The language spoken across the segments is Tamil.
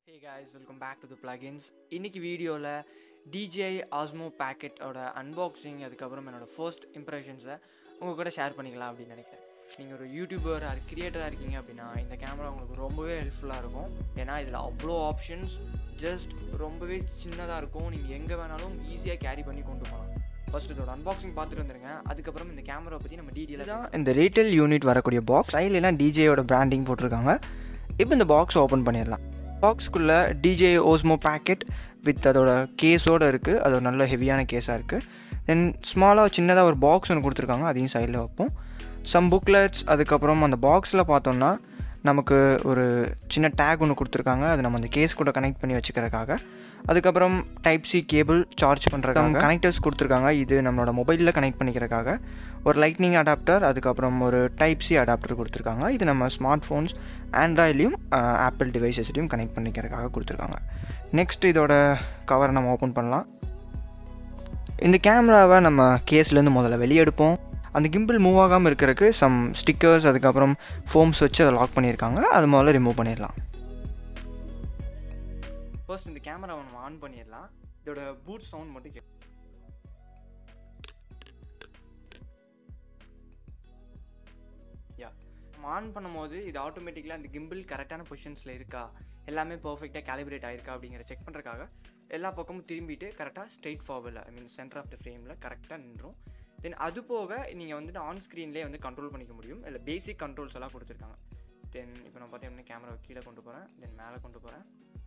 hey guys welcome back to the plugins இன்னைக்கு வீடியோவில் DJI ஆஸ்மோ பேக்கெட்டோட அன்பாக்சிங் அதுக்கப்புறம் என்னோடய ஃபர்ஸ்ட் இம்ப்ரெஷன்ஸை உங்கள் கூட ஷேர் பண்ணிக்கலாம் அப்படின்னு நினைக்கிறேன் நீங்கள் ஒரு யூடியூபர் ஆர் கிரியேட்டராக இருக்கீங்க அப்படின்னா இந்த கேமரா உங்களுக்கு ரொம்பவே ஹெல்ப்ஃபுல்லாக இருக்கும் ஏன்னா இதில் அவ்வளோ ஆப்ஷன்ஸ் ஜஸ்ட் ரொம்பவே சின்னதாக இருக்கும் நீங்கள் எங்கே வேணாலும் ஈஸியாக கேரி பண்ணி கொண்டு போகலாம் ஃபர்ஸ்ட் இதோட அன்பாக்சிங் பார்த்துட்டு வந்துருங்க அதுக்கப்புறம் இந்த கேமரா பற்றி நம்ம டீட்டெயிலாக தான் இந்த ரீட்டைல் யூனிட் வரக்கூடிய பாக்ஸ் சைட்லாம் டிஜேயோட பிராண்டிங் போட்டிருக்காங்க இப்போ இந்த பாக்ஸ் ஓப்பன் பண்ணிடலாம் பாக்ஸ்க்குள்ளே டிஜே ஓஸ்மோ பேக்கெட் வித் அதோட கேஸோடு இருக்குது அது ஒரு நல்ல ஹெவியான கேஸாக இருக்குது தென் ஸ்மாலாக சின்னதாக ஒரு பாக்ஸ் ஒன்று கொடுத்துருக்காங்க அதையும் சைடில் வைப்போம் சம் புக்லெட்ஸ் அதுக்கப்புறம் அந்த பாக்ஸில் பார்த்தோம்னா நமக்கு ஒரு சின்ன டேக் ஒன்று கொடுத்துருக்காங்க அது நம்ம அந்த கேஸ் கூட கனெக்ட் பண்ணி வச்சுக்கிறதுக்காக அதுக்கப்புறம் டைப் சி கேபிள் சார்ஜ் பண்ணுறதுக்காக கனெக்டர்ஸ் கொடுத்துருக்காங்க இது நம்மளோட மொபைலில் கனெக்ட் பண்ணிக்கிறதுக்காக ஒரு லைட்னிங் அடாப்டர் அதுக்கப்புறம் ஒரு டைப் சி அடாப்டர் கொடுத்துருக்காங்க இது நம்ம ஸ்மார்ட் ஃபோன்ஸ் ஆண்ட்ராய்ட்லேயும் ஆப்பிள் டிவைசஸ்லையும் கனெக்ட் பண்ணிக்கிறதுக்காக கொடுத்துருக்காங்க நெக்ஸ்ட் இதோட கவரை நம்ம ஓப்பன் பண்ணலாம் இந்த கேமராவை நம்ம கேஸ்லேருந்து முதல்ல வெளியே எடுப்போம் அந்த கிம்பிள் மூவ் ஆகாமல் இருக்கிறதுக்கு சம் ஸ்டிக்கர்ஸ் அதுக்கப்புறம் ஃபோம்ஸ் வச்சு அதை லாக் பண்ணியிருக்காங்க அது முதல்ல ரிமூவ் பண்ணிடலாம் ஃபர்ஸ்ட் இந்த கேமராவை நம்ம ஆன் பண்ணிடலாம் இதோட பூட் சவுண்ட் மட்டும் கே யா நம்ம ஆன் பண்ணும்போது இது ஆட்டோமேட்டிக்கலாக அந்த கிம்பிள் கரெக்டான பொசிஷன்ஸில் இருக்கா எல்லாமே பர்ஃபெக்டாக கேலிப்ரேட் ஆயிருக்கா அப்படிங்கிற செக் பண்ணுறதுக்காக எல்லா பக்கமும் திரும்பிட்டு கரெக்டாக ஸ்ட்ரெயிட் ஃபார்வர்டில் I mean center of the ஃப்ரேமில் கரெக்டாக நின்றும் தென் அது போக நீங்கள் வந்துட்டு ஆன் ஸ்க்ரீன்லேயே வந்து கண்ட்ரோல் பண்ணிக்க முடியும் இல்லை பேசிக் கண்ட்ரோல்ஸ் எல்லாம் கொடுத்துருக்காங்க தென் இப்போ நான் பார்த்தீங்கன்னா கேமராவை கீழே கொண்டு போகிறேன் தென் மேலே கொண்டு போகிறேன்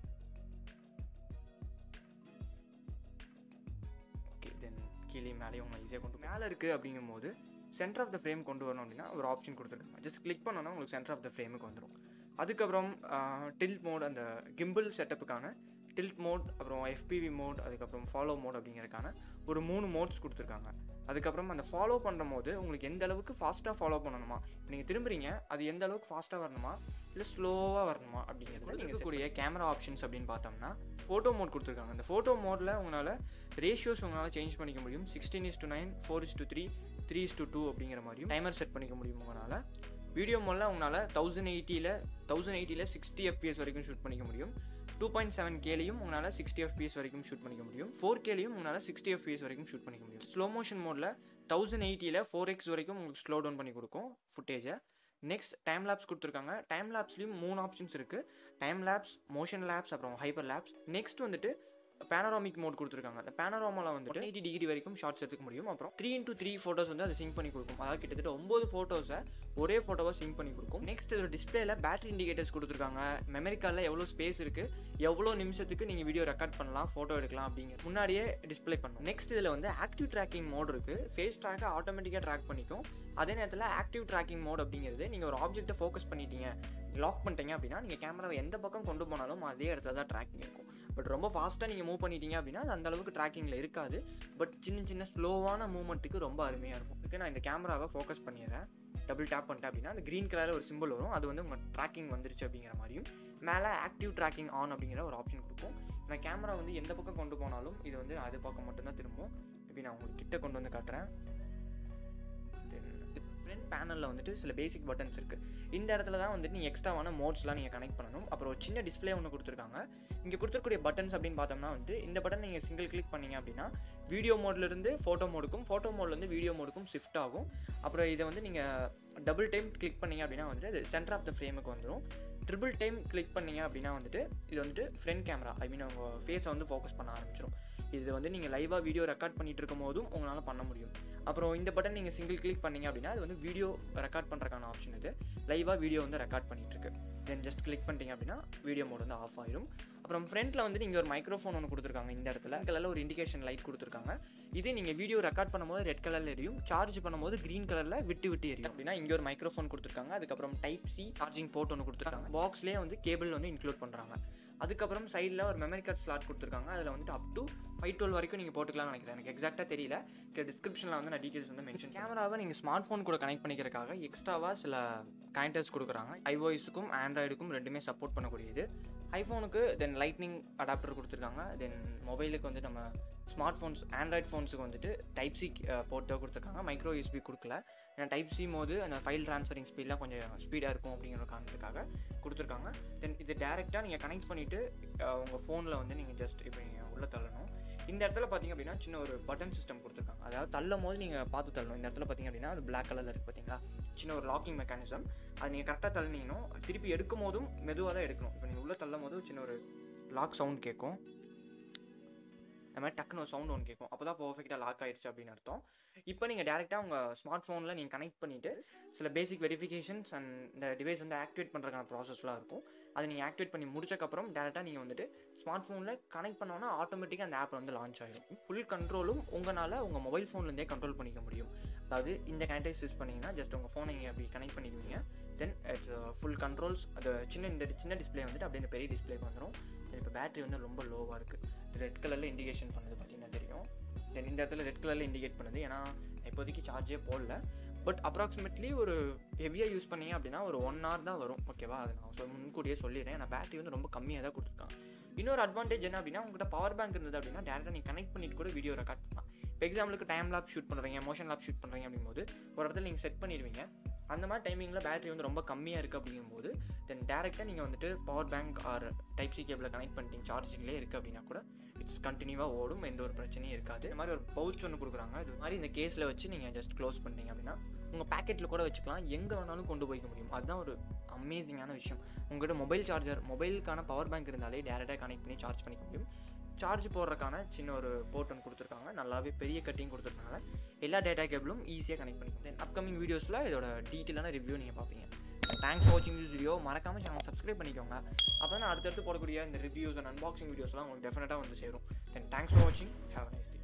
ஓகே தென் கீழே மேலேயும் உங்களை ஈஸியாக கொண்டு மேலே இருக்குது அப்படிங்கும்போது சென்டர் ஆஃப் த ஃப்ரேம் கொண்டு வரணும் அப்படின்னா ஒரு ஆப்ஷன் கொடுத்துருக்காங்க ஜஸ்ட் கிளிக் பண்ணோன்னா உங்களுக்கு சென்டர் ஆஃப் த ஃப்ரேமுக்கு வந்துடும் அதுக்கப்புறம் டில்ட் மோட் அந்த கிம்பிள் செட்டப்புக்கான டில்ட் மோட் அப்புறம் எஃபிவி மோட் அதுக்கப்புறம் ஃபாலோ மோட் அப்படிங்கிறதுக்கான ஒரு மூணு மோட்ஸ் கொடுத்துருக்காங்க அதுக்கப்புறம் அந்த ஃபாலோ பண்ணுற போது உங்களுக்கு எந்த அளவுக்கு ஃபாஸ்ட்டாக ஃபாலோ பண்ணணுமா நீங்கள் திரும்புறீங்க அது எந்த அளவுக்கு ஃபாஸ்ட்டாக வரணுமா இல்லை ஸ்லோவாக வரணுமா அப்படிங்கிறது நீங்கள் இருக்கக்கூடிய கேமரா ஆப்ஷன்ஸ் அப்படின்னு பார்த்தோம்னா ஃபோட்டோ மோட் கொடுத்துருக்காங்க அந்த ஃபோட்டோ மோடில் உங்களால் ரேஷியோஸ் உங்களால் சேஞ்ச் பண்ணிக்க முடியும் sixteen is to nine four is to three three is to two அப்படிங்கிற மாதிரியும் டைமர் செட் பண்ணிக்க முடியும் உங்களால் வீடியோ மோடில் உங்களால் தௌசண்ட் எயிட்டியில் தௌசண்ட் எயிட்டியில் சிக்ஸ்டி எஃபிஎஸ் வரைக்கும் ஷூட் பண்ணிக்க முடியும் டூ பாயிண்ட் செவன் கேலையும் உங்களால் சிக்ஸ்டி எஃபிஎஸ் வரைக்கும் ஷூட் பண்ணிக்க முடியும் ஃபோர் கேலையும் உங்களால் சிக்ஸ்டி எஃபிஎஸ் வரைக்கும் ஷூட் பண்ணிக்க முடியும் ஸ்லோ மோஷன் மோடில் தௌசண்ட் எயிட்டியில் ஃபோர் எக்ஸ் வரைக்கும் உங்களுக்கு ஸ்லோ டவுன் பண்ணி கொடுக்கும் ஃபுட்டேஜை நெக்ஸ்ட் டைம் லேப்ஸ் கொடுத்துருக்காங்க டைம் லேப்ஸ்லையும் மூணு ஆப்ஷன்ஸ் இருக்குது டைம் லேப்ஸ் மோஷன் லேப்ஸ் அப்புறம் ஹைப்பர் லேப்ஸ் நெக்ஸ்ட் வந்துட்டு பேனராமிக் மோட் கொடுத்துருக்காங்க அந்த பேனராமாவில் வந்துட்டு எயிட்டி டிகிரி வரைக்கும் ஷார்ட்ஸ் எடுத்துக்க முடியும் அப்புறம் த்ரீ இன்டூ த்ரீ ஃபோட்டோஸ் வந்து அதை சிங்க் பண்ணி கொடுக்கும் அதாவது கிட்டத்தட்ட ஒம்பது ஃபோட்டோஸை ஒரே ஃபோட்டோவாக சிங்க் பண்ணி கொடுக்கும் நெக்ஸ்ட் இதோட டிஸ்பிளேல பேட்டரி இண்டிகேட்டர்ஸ் கொடுத்துருக்காங்க மெமரி கார்டில் எவ்வளோ ஸ்பேஸ் இருக்குது எவ்வளோ நிமிஷத்துக்கு நீங்கள் வீடியோ ரெக்கார்ட் பண்ணலாம் ஃபோட்டோ எடுக்கலாம் அப்படிங்கிற முன்னாடியே டிஸ்பிளே பண்ணும் நெக்ஸ்ட் இதில் வந்து ஆக்டிவ் ட்ராக்கிங் மோட் இருக்குது ஃபேஸ் ட்ராக்கை ஆட்டோமேட்டிக்காக ட்ராக் பண்ணிக்கும் அதே நேரத்தில் ஆக்டிவ் ட்ராக்கிங் மோட் அப்படிங்கிறது நீங்கள் ஒரு ஆப்ஜெக்ட்டை ஃபோக்கஸ் பண்ணிட்டீங்க லாக் பண்ணிட்டீங்க அப்படின்னா நீங்கள் கேமராவை எந்த பக்கம் கொண்டு போனாலும் அதே இடத்துல தான் ட்ராக்கிங் இருக்கும் பட் ரொம்ப ஃபாஸ்ட்டாக நீங்கள் மூவ் பண்ணிட்டீங்க அப்படின்னா அது அந்த அளவுக்கு ட்ராக்கிங்கில் இருக்காது பட் சின்ன சின்ன ஸ்லோவான மூவ்மெண்ட்டுக்கு ரொம்ப அருமையாக இருக்கும் இதுக்கு நான் இந்த கேமராவை ஃபோக்கஸ் பண்ணிடுறேன் டபுள் டேப் பண்ணிட்டேன் அப்படின்னா அந்த க்ரீன் கலரில் ஒரு சிம்பிள் வரும் அது வந்து உங்கள் ட்ராக்கிங் வந்துருச்சு அப்படிங்கிற மாதிரியும் மேலே ஆக்டிவ் ட்ராக்கிங் ஆன் அப்படிங்கிற ஒரு ஆப்ஷன் கொடுக்கும் நான் கேமரா வந்து எந்த பக்கம் கொண்டு போனாலும் இது வந்து அது பக்கம் மட்டும்தான் திரும்பும் இப்படி நான் உங்களுக்கு கிட்ட கொண்டு வந்து காட்டுறேன் ஃப்ரண்ட் பேனலில் வந்துட்டு சில பேசிக் பட்டன்ஸ் இருக்குது இந்த இடத்துல தான் வந்துட்டு நீங்கள் எக்ஸ்ட்ராவான மோட்ஸ்லாம் நீங்கள் கனெக்ட் பண்ணணும் அப்புறம் ஒரு சின்ன டிஸ்பிளே ஒன்று கொடுத்துருக்காங்க இங்கே கொடுத்துருக்கூடிய பட்டன்ஸ் அப்படின்னு பார்த்தோம்னா வந்து இந்த பட்டன் நீங்கள் சிங்கிள் கிளிக் பண்ணீங்க அப்படின்னா வீடியோ மோட்லேருந்து ஃபோட்டோ மோடுக்கும் ஃபோட்டோ மோட்லேருந்து வீடியோ மோடுக்கும் ஷிஃப்ட் ஆகும் அப்புறம் இதை வந்து நீங்கள் டபுள் டைம் கிளிக் பண்ணீங்க அப்படின்னா வந்துட்டு அது சென்டர் ஆஃப் த ஃப்ரேமுக்கு வந்துடும் ட்ரிபிள் டைம் கிளிக் பண்ணீங்க அப்படின்னா வந்துட்டு இது வந்துட்டு ஃப்ரண்ட் கேமரா ஐ மீன் உங்கள் ஃபேஸை வந்து ஃபோக்கஸ் பண்ண ஆரம்பிச்சிடும் இது வந்து நீங்கள் லைவாக வீடியோ ரெக்கார்ட் பண்ணிட்டு இருக்கும் போதும் உங்களால் பண்ண முடியும் அப்புறம் இந்த பட்டன் நீங்கள் சிங்கிள் கிளிக் பண்ணீங்க அப்படின்னா அது வந்து வீடியோ ரெக்கார்ட் பண்ணுறதுக்கான ஆப்ஷன் இது லைவாக வீடியோ வந்து ரெக்கார்ட் பண்ணிட்டு இருக்கு தென் ஜஸ்ட் கிளிக் பண்ணிட்டீங்க அப்படின்னா வீடியோ மோட் வந்து ஆஃப் ஆயிரும் அப்புறம் ஃப்ரண்ட்டில் வந்து நீங்கள் ஒரு மைக்ரோஃபோன் ஒன்று கொடுத்துருக்காங்க இந்த இடத்துல கலரில் ஒரு இண்டிகேஷன் லைட் கொடுத்துருக்காங்க இதே நீங்கள் வீடியோ ரெக்கார்ட் பண்ணும்போது ரெட் கலரில் எரியும் சார்ஜ் பண்ணும்போது க்ரீன் கலரில் விட்டு விட்டு எரியும் அப்படின்னா இங்கே ஒரு மைக்ரோஃபோன் கொடுத்துருக்காங்க அதுக்கப்புறம் டைப் சி சார்ஜிங் போர்ட் ஒன்று கொடுத்துருக்காங்க பாக்ஸ்லேயே வந்து கேபிள் வந்து இன்க்ளூட் பண்ணுறாங்க அதுக்கப்புறம் சைடில் ஒரு மெமரி கார்டு ஸ்லாட் கொடுத்துருக்காங்க அதில் வந்துட்டு அப் டு ஃபைவ் டுவெல் வரைக்கும் நீங்கள் போட்டுக்கலாம்னு நினைக்கிறேன் எனக்கு எக்ஸாக்டாக தெரியல டிஸ்கிரிப்ஷனில் வந்து நான் டீட்டெயில்ஸ் வந்து மென்ஷன் கேமராவை நீங்கள் ஸ்மார்ட் ஃபோன் கூட கனெக்ட் பண்ணிக்கிறதுக்காக எக்ஸ்ட்ராவாக சில கனெக்டர்ஸ் கொடுக்குறாங்க ஐஓஎஸுக்கும் ஆண்ட்ராய்டுக்கும் ரெண்டுமே சப்போர்ட் பண்ணக்கூடியது ஐஃபோனுக்கு தென் லைட்னிங் அடாப்டர் கொடுத்துருக்காங்க தென் மொபைலுக்கு வந்து நம்ம ஸ்மார்ட் ஃபோன்ஸ் ஆண்ட்ராய்ட் ஃபோன்ஸுக்கு வந்துட்டு டைப் சி போட்டு கொடுத்துருக்காங்க மைக்ரோ யூஎஸ்பி கொடுக்கல ஏன்னா டைப் சி போது அந்த ஃபைல் ட்ரான்ஸ்ஃபரிங் ஸ்பீட்லாம் கொஞ்சம் ஸ்பீடாக இருக்கும் அப்படிங்கிற காரணத்துக்காக கொடுத்துருக்காங்க தென் இது டேரெக்டாக நீங்கள் கனெக்ட் பண்ணிவிட்டு உங்கள் ஃபோனில் வந்து நீங்கள் ஜஸ்ட் இப்போ நீங்கள் உள்ளே தள்ளணும் இந்த இடத்துல பார்த்தீங்க அப்படின்னா சின்ன ஒரு பட்டன் சிஸ்டம் கொடுத்துருக்காங்க அதாவது தள்ளும் போது நீங்கள் பார்த்து தள்ளணும் இந்த இடத்துல பார்த்தீங்க அப்படின்னா அது பிளாக் கலரில் இருக்குது பார்த்தீங்களா சின்ன ஒரு லாக்கிங் மெக்கானிசம் அது நீங்கள் கரெக்டாக தள்ளினீங்கன்னா திருப்பி எடுக்கும் போதும் மெதுவாக தான் எடுக்கணும் இப்போ நீங்கள் உள்ளே தள்ளும் போது சின்ன ஒரு லாக் சவுண்ட் கேட்கும் இந்த மாதிரி டக்குன்னு ஒரு சவுண்ட் ஒன்று கேட்கும் அப்போ தான் பர்ஃபெக்டாக லாக் ஆயிடுச்சு அப்படின்னு அர்த்தம் இப்போ நீங்கள் டேரெக்டாக உங்கள் ஸ்மார்ட் ஃபோனில் நீங்கள் கனெக்ட் பண்ணிவிட்டு சில பேசிக் வெரிஃபிகேஷன்ஸ் அண்ட் இந்த டிவைஸ் வந்து ஆக்டிவேட் பண்ணுறதுக்கான ப்ராசஸ்லாம் இருக்கும் அதை நீங்கள் ஆக்டிவேட் பண்ணி முடிச்சக்கப்புறம் டேரெக்டாக நீங்கள் வந்துட்டு ஸ்மார்ட் ஃபோனில் கனெக்ட் பண்ணோன்னா ஆட்டோமேட்டிக்காக அந்த ஆப் வந்து லான்ச் ஆகிடும் ஃபுல் கண்ட்ரோலும் உங்களால் உங்கள் மொபைல் ஃபோன்லேருந்தே கண்ட்ரோல் பண்ணிக்க முடியும் அதாவது இந்த கனெக்டைஸ் யூஸ் பண்ணிங்கன்னா ஜஸ்ட் உங்கள் ஃபோனை நீங்கள் அப்படி கனெக்ட் பண்ணிக்குவீங்க தென் இட்ஸ் ஃபுல் கண்ட்ரோல்ஸ் அது சின்ன இந்த சின்ன டிஸ்பிளே வந்துட்டு அப்படியே இந்த பெரிய டிஸ்பிளேக்கு வந்துடும் இப்போ பேட்டரி வந்து ரொம்ப லோவாக இருக்குது ரெட் கலரில் இண்டிகேஷன் பண்ணது பார்த்தீங்கன்னா தெரியும் தென் இந்த இடத்துல ரெட் கலரில் இண்டிகேட் பண்ணுது ஏன்னா இப்போதைக்கு சார்ஜே போடல பட் அப்ராக்சிமேட்லி ஒரு ஹெவியாக யூஸ் பண்ணீங்க அப்படின்னா ஒரு ஒன் ஹவர் தான் வரும் ஓகேவா அது நான் சொல் முன்கூட்டியே சொல்லிடுறேன் ஏன்னா பேட்டரி வந்து ரொம்ப கம்மியாக தான் கொடுத்துருக்காங்க இன்னொரு அட்வான்டேஜ் என்ன அப்படின்னா உங்கள்கிட்ட பவர் பேங்க் இருந்தது அப்படின்னா டேரெக்டாக நீங்கள் கனெக்ட் பண்ணிட்டு கூட வீடியோ ரெக்கார்ட் பண்ணலாம் இப்போ எக்ஸாம்பிளுக்கு டைம் லாப் ஷூட் பண்ணுறீங்க மோஷன் லாப் ஷூட் பண்ணுறீங்க அப்படிங்கும்போது ஒரு இடத்துல நீங்கள் செட் பண்ணிடுவீங்க அந்த மாதிரி டைமிங்கில் பேட்டரி வந்து ரொம்ப கம்மியாக இருக்குது அப்படிங்கும்போது தென் டேரெக்டாக நீங்கள் வந்துட்டு power bank or type C கேபிளில் கனெக்ட் பண்ணிட்டீங்க சார்ஜிங்லேயே இருக்குது அப்படின்னா கூட இட்ஸ் கண்டினியூவாக ஓடும் எந்த ஒரு பிரச்சனையும் இருக்காது இந்த மாதிரி ஒரு பவுச் ஒன்று கொடுக்குறாங்க இது மாதிரி இந்த கேஸில் வச்சு நீங்கள் ஜஸ்ட் க்ளோஸ் பண்ணிட்டீங்க அப்படின்னா உங்கள் பேக்கெட்டில் கூட வச்சுக்கலாம் எங்கே வேணாலும் கொண்டு போய்க்க முடியும் அதுதான் ஒரு அமேசிங்கான விஷயம் உங்கள்கிட்ட மொபைல் சார்ஜர் மொபைலுக்கான பவர் பேங்க் இருந்தாலே டேரெக்டாக கனெக்ட் பண்ணி சார்ஜ் பண்ணிக்க முடியும் சார்ஜ் போடுறதுக்கான சின்ன ஒரு போர்ட் ஒன்று கொடுத்துருக்காங்க நல்லாவே பெரிய கட்டிங் கொடுத்துருக்காங்க எல்லா டேட்டா கேபிளும் ஈஸியாக கனெக்ட் பண்ணிக்கும் தென் அப்கமிங் வீடியோஸில் இதோட டீட்டெயிலான ரிவ்யூ நீங்கள் பார்ப்பீங்க தேங்க்ஸ் ஃபார் வாட்சிங் திஸ் வீடியோ மறக்காமல் சேனல் சப்ஸ்கிரைப் பண்ணிக்கோங்க அப்போ தான் அடுத்தடுத்து போடக்கூடிய இந்த ரிவ்யூஸ் அண்ட் அன்பாக்சிங் வீடியோஸ்லாம் உங்களுக்கு டெஃபினட்டாக வந்து சேரும் தென் தேங்க்ஸ் ஃபார் வாட்சிங் ஹேவ் நைஸ் டே